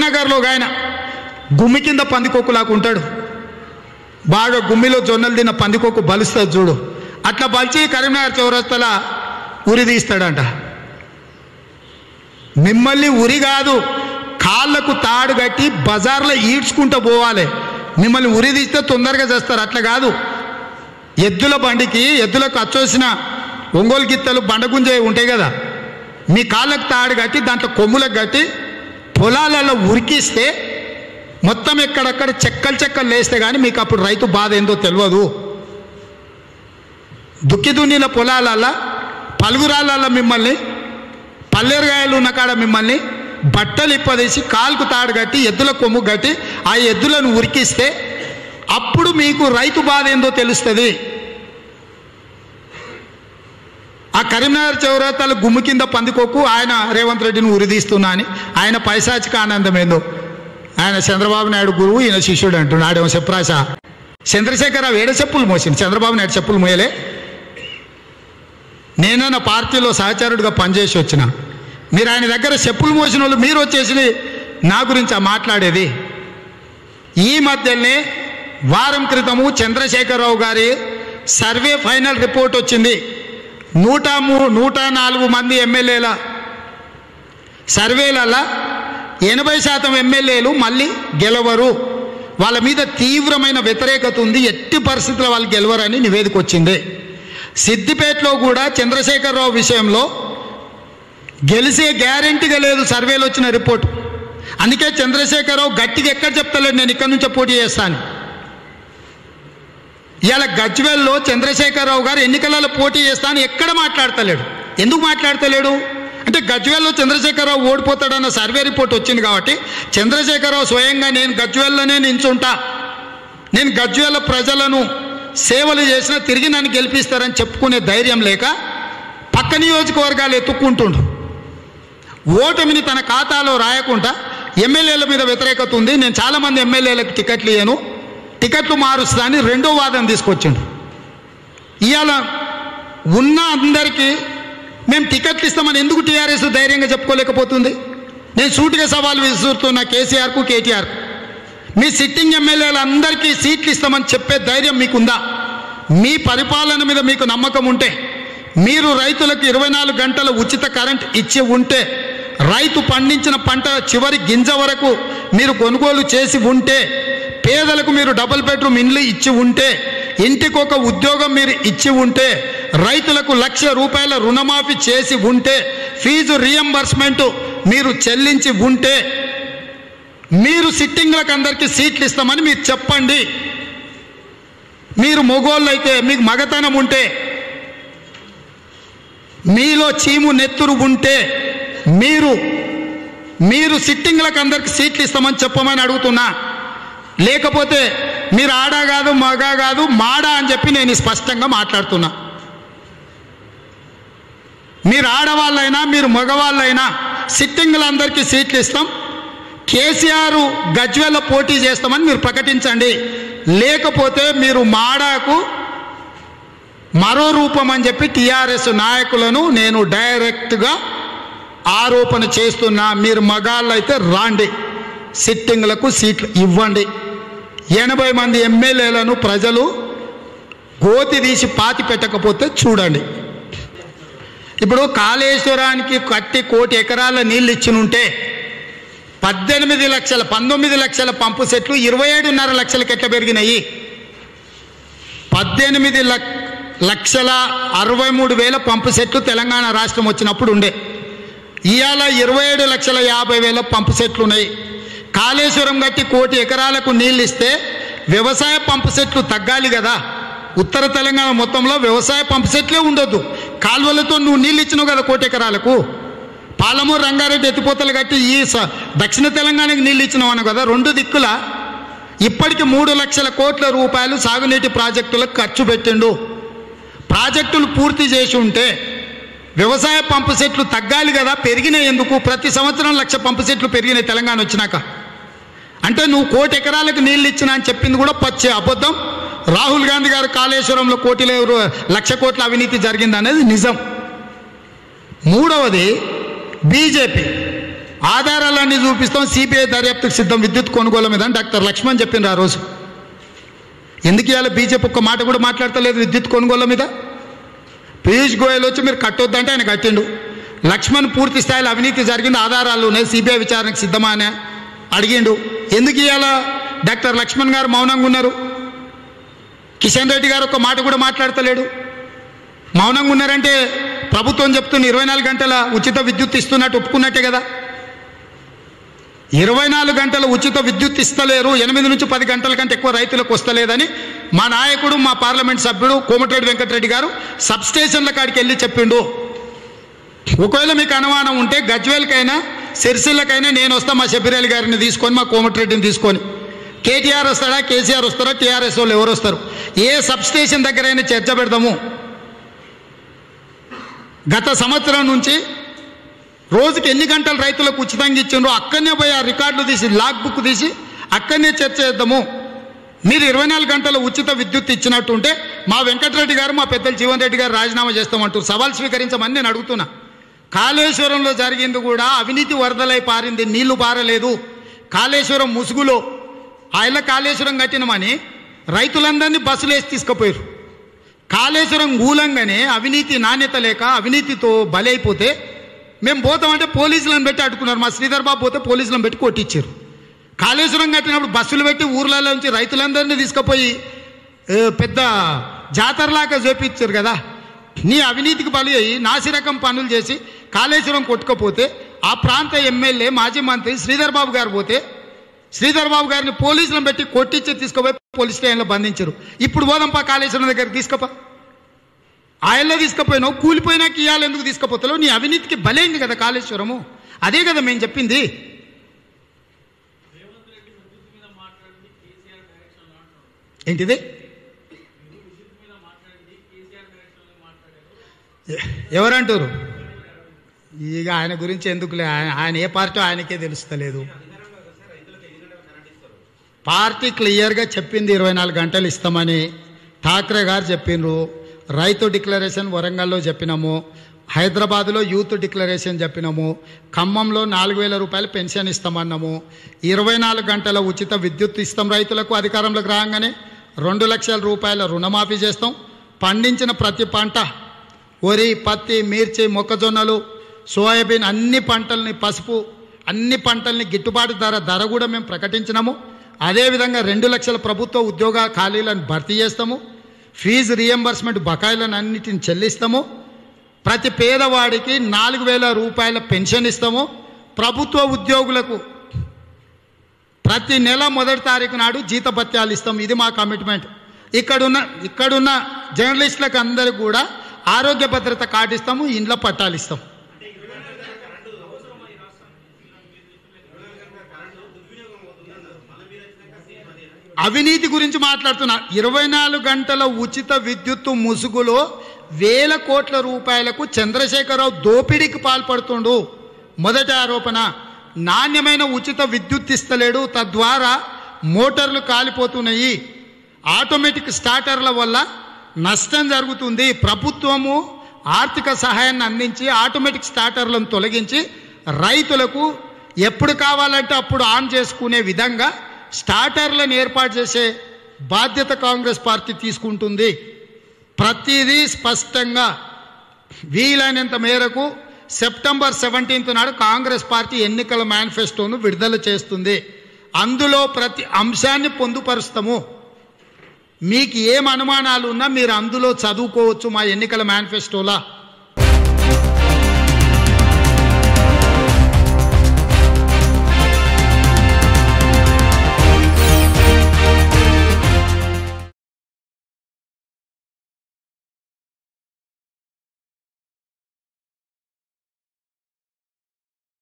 కరీంనగర్లో ఒక ఆయన గుమ్మి కింద పందికొక్కులాగా ఉంటాడు బాగా గుమ్మిలో జొన్నలు తిన్న పందికొక్కు బలుస్తుంది చూడు అట్లా బలిచి కరీంనగర్ చౌరస్తల ఉరి తీస్తాడంట మిమ్మల్ని ఉరి కాదు కాళ్ళకు తాడు కట్టి బజార్లో ఈడ్చుకుంటూ పోవాలి మిమ్మల్ని ఉరి తీస్తే తొందరగా చేస్తారు అట్లా కాదు ఎద్దుల బండికి ఎద్దులకు అచ్చోసిన ఒంగోలు గిత్తలు బండగుంజే ఉంటాయి కదా మీ కాళ్ళకు తాడు కట్టి దాంట్లో కొమ్ములకు కట్టి పొలాలలో ఉరికిస్తే మొత్తం ఎక్కడక్కడ చెక్కలు చెక్కలు లేస్తే కానీ మీకు అప్పుడు రైతు బాధ ఏందో తెలియదు దుక్కి దున్నిన పొలాలల్ల పలుగురాళ్ళ మిమ్మల్ని పల్లేరుగాయలు ఉన్న కాడ మిమ్మల్ని బట్టలు ఇప్పదీసి కాలుకు తాడు కట్టి ఎద్దుల కొమ్ము కట్టి ఆ ఎద్దులను ఉరికిస్తే అప్పుడు మీకు రైతు బాధ ఏందో తెలుస్తుంది ఆ కరీంనగర్ చౌరతాల గుమ్ము కింద పందికొక్కు ఆయన రేవంత్ రెడ్డిని ఉరిదీస్తున్నా అని ఆయన పైశాచిక ఆనందం ఏందో ఆయన చంద్రబాబు నాయుడు గురువు ఈయన శిష్యుడు అంటున్నాడు ఆడేమో చెప్పరాశ చంద్రశేఖరరావు ఏడ చెప్పులు మోసింది చంద్రబాబు నాయుడు చెప్పులు మోయలే నేను నా పార్టీలో సహచరుడిగా పనిచేసి వచ్చిన మీరు ఆయన దగ్గర చెప్పులు మోసిన వాళ్ళు మీరు వచ్చేసి నా గురించి ఆ మాట్లాడేది ఈ మధ్యనే వారం క్రితము చంద్రశేఖరరావు గారి సర్వే ఫైనల్ రిపోర్ట్ వచ్చింది నూట మూ నూట నాలుగు మంది ఎమ్మెల్యేల సర్వేలలో ఎనభై శాతం ఎమ్మెల్యేలు మళ్ళీ గెలవరు వాళ్ళ మీద తీవ్రమైన వ్యతిరేకత ఉంది ఎట్టి పరిస్థితుల్లో వాళ్ళు గెలవరని నివేదిక వచ్చింది సిద్దిపేటలో కూడా చంద్రశేఖరరావు విషయంలో గెలిసే గ్యారెంటీగా లేదు సర్వేలో వచ్చిన రిపోర్ట్ అందుకే చంద్రశేఖరరావు గట్టిగా ఎక్కడ చెప్తలేడు నేను ఇక్కడి నుంచే పోటీ చేస్తాను ఇవాళ గజ్వెల్లో చంద్రశేఖరరావు గారు ఎన్నికలలో పోటీ చేస్తాను ఎక్కడ మాట్లాడతలేడు ఎందుకు మాట్లాడతలేడు అంటే గజ్వెల్లో చంద్రశేఖరరావు ఓడిపోతాడన్న సర్వే రిపోర్ట్ వచ్చింది కాబట్టి చంద్రశేఖరరావు స్వయంగా నేను గజ్వెల్లోనే నించుంటా నేను గజ్వేల ప్రజలను సేవలు చేసినా తిరిగి నన్ను గెలిపిస్తారని చెప్పుకునే ధైర్యం లేక పక్క నియోజకవర్గాలు ఎత్తుక్కుంటుండు ఓటమిని తన ఖాతాలో రాయకుండా ఎమ్మెల్యేల మీద వ్యతిరేకత ఉంది నేను చాలామంది ఎమ్మెల్యేలకు టికెట్లు ఇయ్యను టికెట్లు మారుస్తా అని రెండో వాదన తీసుకొచ్చిండు ఇవాళ ఉన్న అందరికీ మేము టికెట్లు ఇస్తామని ఎందుకు టీఆర్ఎస్ ధైర్యంగా చెప్పుకోలేకపోతుంది నేను సూటిగా సవాల్ విసురుతున్న కేసీఆర్కు కేటీఆర్కు మీ సిట్టింగ్ ఎమ్మెల్యేలు అందరికీ సీట్లు ఇస్తామని చెప్పే ధైర్యం మీకుందా మీ పరిపాలన మీద మీకు నమ్మకం ఉంటే మీరు రైతులకు ఇరవై నాలుగు గంటల ఉచిత కరెంట్ ఇచ్చి ఉంటే రైతు పండించిన పంట చివరి గింజ వరకు మీరు కొనుగోలు చేసి ఉంటే పేదలకు మీరు డబుల్ బెడ్రూమ్ ఇండ్లు ఇచ్చి ఉంటే ఇంటికి ఒక ఉద్యోగం మీరు ఇచ్చి ఉంటే రైతులకు లక్ష రూపాయల రుణమాఫీ చేసి ఉంటే ఫీజు రియంబర్స్మెంట్ మీరు చెల్లించి ఉంటే మీరు సిట్టింగ్లకు అందరికీ సీట్లు ఇస్తామని మీరు చెప్పండి మీరు మొగోళ్ళు అయితే మీకు మగతనం ఉంటే మీలో చీము నెత్తురు ఉంటే మీరు మీరు సిట్టింగ్లకు అందరికి సీట్లు ఇస్తామని చెప్పమని అడుగుతున్నా లేకపోతే మీరు ఆడా కాదు మగ కాదు మాడా అని చెప్పి నేను స్పష్టంగా మాట్లాడుతున్నా మీరు ఆడవాళ్ళైనా మీరు మగవాళ్ళైనా సిట్టింగ్లందరికీ సీట్లు ఇస్తాం కేసీఆర్ గజ్వేల్లో పోటీ చేస్తామని మీరు ప్రకటించండి లేకపోతే మీరు మాడాకు మరో రూపం అని చెప్పి టీఆర్ఎస్ నాయకులను నేను డైరెక్ట్గా ఆరోపణ చేస్తున్నా మీరు మగాళ్ళు అయితే రాండి సిట్టింగ్లకు సీట్లు ఇవ్వండి ఎనభై మంది ఎమ్మెల్యేలను ప్రజలు గోతి తీసి పాతి పెట్టకపోతే చూడండి ఇప్పుడు కాళేశ్వరానికి కట్టి కోటి ఎకరాల నీళ్ళు ఇచ్చినుంటే పద్దెనిమిది లక్షల పంతొమ్మిది లక్షల పంపు సెట్లు ఇరవై ఏడున్నర లక్షలకి ఎట్లా పెరిగినాయి పద్దెనిమిది లక్ లక్షల అరవై మూడు వేల పంపు సెట్లు తెలంగాణ రాష్ట్రం వచ్చినప్పుడు ఉండే ఇవాళ ఇరవై ఏడు లక్షల యాభై వేల పంపు సెట్లు ఉన్నాయి కాళేశ్వరం కట్టి కోటి ఎకరాలకు నీళ్ళు ఇస్తే వ్యవసాయ పంపు సెట్లు తగ్గాలి కదా ఉత్తర తెలంగాణ మొత్తంలో వ్యవసాయ పంపు సెట్లే ఉండొద్దు కాలువలతో నువ్వు నీళ్ళు ఇచ్చినావు కదా కోటి ఎకరాలకు పాలమూరు రంగారెడ్డి ఎత్తిపోతలు కట్టి ఈ స- దక్షిణ తెలంగాణకి నీళ్ళు ఇచ్చినావు కదా రెండు దిక్కుల ఇప్పటికి మూడు లక్షల కోట్ల రూపాయలు సాగునీటి ప్రాజెక్టులకు ఖర్చు పెట్టిండు ప్రాజెక్టులు పూర్తి చేసి ఉంటే వ్యవసాయ పంపు సెట్లు తగ్గాలి కదా పెరిగినాయి ఎందుకు ప్రతి సంవత్సరం లక్ష పంపు సెట్లు పెరిగినాయి తెలంగాణ వచ్చినాక అంటే నువ్వు కోటి ఎకరాలకు నీళ్ళు ఇచ్చినా అని చెప్పింది కూడా పచ్చే అబద్ధం రాహుల్ గాంధీ గారు కాళేశ్వరంలో కోటిలో రూ- లక్ష కోట్ల అవినీతి జరిగింది అనేది నిజం మూడవది బీజేపీ ఆధారాలన్నీ చూపిస్తాం సిబిఐ దర్యాప్తుకు సిద్ధం విద్యుత్ కొనుగోలు మీద అని డాక్టర్ లక్ష్మణ్ చెప్పిండ్రు ఆ రోజు ఎందుకు ఇవాళ బీజేపీ ఒక్క మాట కూడా మాట్లాడతలేదు విద్యుత్ కొనుగోలు మీద పీయూష్ గోయల్ వచ్చి మీరు కట్టొద్దంటే ఆయన కట్టిండు లక్ష్మణ్ పూర్తి స్థాయిలో అవినీతి జరిగింది ఆధారాలు ఉన్నాయి సిబిఐ విచారణకు సిద్ధమా అని అడిగిండు ఎందుకు ఇవాళ డాక్టర్ లక్ష్మణ్ గారు మౌనంగా ఉన్నారు కిషన్ రెడ్డి గారు ఒక మాట కూడా మాట్లాడతలేడు మౌనంగా ఉన్నారంటే ప్రభుత్వం చెప్తున్న ఇరవై నాలుగు గంటల ఉచిత విద్యుత్ ఇస్తున్నట్టు ఒప్పుకున్నట్టే కదా ఇరవై నాలుగు గంటల ఉచిత విద్యుత్ ఇస్తలేరు ఎనిమిది నుంచి పది గంటల కంటే ఎక్కువ రైతులకు వస్తలేదని మా నాయకుడు మా పార్లమెంట్ సభ్యుడు కోమటిరెడ్డి వెంకటరెడ్డి గారు సబ్ స్టేషన్ల కాడికి వెళ్ళి చెప్పిండు ఒకవేళ మీకు అనుమానం ఉంటే గజ్వేల్కైనా సిరిసిల్లకైనా నేను వస్తా మా షబీర్ గారిని తీసుకొని మా కోమటిరెడ్డిని తీసుకొని కేటీఆర్ వస్తాడా కేసీఆర్ వస్తారా టీఆర్ఎస్ వాళ్ళు ఎవరు వస్తారు ఏ సబ్ స్టేషన్ దగ్గరైనా చర్చ పెడదాము గత సంవత్సరం నుంచి రోజుకి ఎన్ని గంటలు రైతులకు ఉచితంగా ఇచ్చిండ్రో అక్కడనే పోయి ఆ రికార్డులు తీసి లాగ్ బుక్ తీసి అక్కడనే చర్చ చేద్దాము మీరు ఇరవై నాలుగు గంటల ఉచిత విద్యుత్ ఇచ్చినట్టు ఉంటే మా వెంకటరెడ్డి గారు మా పెద్దలు జీవన్ రెడ్డి గారు రాజీనామా చేస్తామంటూ సవాల్ స్వీకరించమని నేను అడుగుతున్నా కాళేశ్వరంలో జరిగింది కూడా అవినీతి వరదలై పారింది నీళ్లు పారలేదు కాళేశ్వరం ముసుగులో ఆయన కాళేశ్వరం కట్టినమని రైతులందరినీ బస్సులు వేసి తీసుకుపోయారు కాళేశ్వరం గూలంగానే అవినీతి నాణ్యత లేక అవినీతితో బలైపోతే మేము పోతామంటే పోలీసులను పెట్టి అడ్డుకున్నారు మా శ్రీధర్ బాబు పోతే పోలీసులను పెట్టి కొట్టించారు కాళేశ్వరం కట్టినప్పుడు బస్సులు పెట్టి ఊర్లలో నుంచి రైతులందరినీ తీసుకుపోయి ఏ, పెద్ద జాతరలాగా చేపించారు కదా నీ అవినీతికి బలి అయ్యి నాసిరకం పనులు చేసి కాళేశ్వరం కొట్టుకపోతే ఆ ప్రాంత ఎమ్మెల్యే మాజీ మంత్రి శ్రీధర్ బాబు గారు పోతే శ్రీధర్ బాబు గారిని పోలీసులను పెట్టి కొట్టించి తీసుకుపోయి పోలీస్ స్టేషన్లో బంధించారు ఇప్పుడు పోదాంపా కాళేశ్వరం దగ్గరికి తీసుకుపా ఆయల్లో తీసుకుపోయినావు కూలిపోయినాక ఇవాళ ఎందుకు తీసుకుపోతావు నీ అవినీతికి బలైంది కదా కాళేశ్వరము అదే కదా మేము చెప్పింది ఏంటిది ఎ- ఎవరంటారు ఇక ఆయన గురించి ఎందుకులే ఆయన ఆయన ఏ పార్టీ ఆయనకే తెలుస్తలేదు పార్టీ క్లియర్గా చెప్పింది ఇరవై నాలుగు గంటలు ఇస్తామని ఠాక్రే గారు చెప్పిండ్రు రైతు డిక్లరేషన్ వరంగల్లో చెప్పినాము హైదరాబాద్లో యూత్ డిక్లరేషన్ చెప్పినాము ఖమ్మంలో నాలుగు వేల రూపాయలు పెన్షన్ ఇస్తామన్నాము ఇరవై నాలుగు గంటల ఉచిత విద్యుత్ ఇస్తాం రైతులకు అధికారంలోకి రాగానే రెండు లక్షల రూపాయల రుణమాఫీ చేస్తాం పండించిన ప్రతి పంట వరి పత్తి మిర్చి మొక్కజొన్నలు సోయాబీన్ అన్ని పంటల్ని పసుపు అన్ని పంటల్ని గిట్టుబాటు ధర ధర కూడా మేము ప్రకటించినాము అదేవిధంగా రెండు లక్షల ప్రభుత్వ ఉద్యోగ ఖాళీలను భర్తీ చేస్తాము ఫీజు రియంబర్స్మెంట్ బకాయిలను అన్నిటిని చెల్లిస్తాము ప్రతి పేదవాడికి నాలుగు వేల రూపాయల పెన్షన్ ఇస్తాము ప్రభుత్వ ఉద్యోగులకు ప్రతి నెల మొదటి తారీఖు నాడు జీతభత్యాలు ఇస్తాం ఇది మా కమిట్మెంట్ ఇక్కడున్న ఇక్కడున్న జర్నలిస్టులకు అందరికి కూడా ఆరోగ్య భద్రత కార్డు ఇస్తాము ఇండ్ల పట్టాలు ఇస్తాం అవినీతి గురించి మాట్లాడుతున్నా ఇరవై నాలుగు గంటల ఉచిత విద్యుత్తు ముసుగులో వేల కోట్ల రూపాయలకు చంద్రశేఖరరావు దోపిడీకి పాల్పడుతుండు మొదటి ఆరోపణ నాణ్యమైన ఉచిత విద్యుత్ ఇస్తలేడు తద్వారా మోటార్లు కాలిపోతున్నాయి ఆటోమేటిక్ స్టార్టర్ల వల్ల నష్టం జరుగుతుంది ప్రభుత్వము ఆర్థిక సహాయాన్ని అందించి ఆటోమేటిక్ స్టార్టర్లను తొలగించి రైతులకు ఎప్పుడు కావాలంటే అప్పుడు ఆన్ చేసుకునే విధంగా స్టార్టర్లను ఏర్పాటు చేసే బాధ్యత కాంగ్రెస్ పార్టీ తీసుకుంటుంది ప్రతిదీ స్పష్టంగా వీలైనంత మేరకు సెప్టెంబర్ సెవెంటీన్త్ నాడు కాంగ్రెస్ పార్టీ ఎన్నికల మేనిఫెస్టోను విడుదల చేస్తుంది అందులో ప్రతి అంశాన్ని పొందుపరుస్తాము మీకు ఏం అనుమానాలు ఉన్నా మీరు అందులో చదువుకోవచ్చు మా ఎన్నికల మేనిఫెస్టోలా